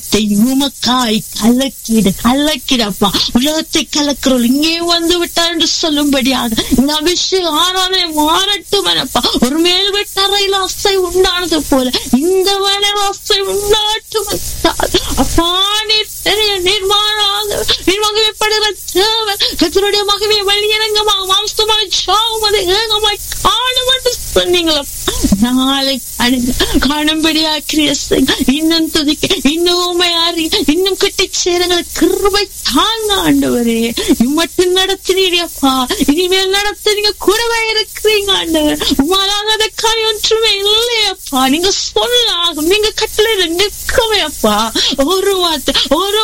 உலகத்தை உமக்காய் கலக்கிடு கலக்கிடப்பா உலகத்தை கலக்கிறோம் இங்கே வந்து விட்டார் என்று சொல்லும்படியாக இந்த அபிஷேக ஆராதனை மாறட்டும் எனப்பா ஒரு மேல் வெட்டறையில் அசை உண்டானது போல இந்த வேளையில் அசை உண்டாட்டும் அப்பா நீர் தெரிய நிர்மாணாக நிர்வாகப்படுகிற தேவன் கத்தருடைய மகவே வழியரங்கமாக மாம்சமாய் சாவும் அதை ஏகமாய் காணும் என்று சொன்னீங்களா நாளை காணும்படியா கிரியசை இன்னும் துதிக்க இன்னும் உண்மையாரி இன்னும் கிட்டி சேரங்களை கிருபை தாங்க ஆண்டவரே மட்டும் நடத்தினீரியப்பா இனிமேல் நடத்துறீங்க கூடவே இருக்கிறீங்க ஆண்டவர் உமாலாகாத காரியம் ஒன்றுமே இல்லையப்பா நீங்க சொல்லாகும் நீங்க கட்டளை நிற்கவே அப்பா ஒரு வார்த்தை ஒரு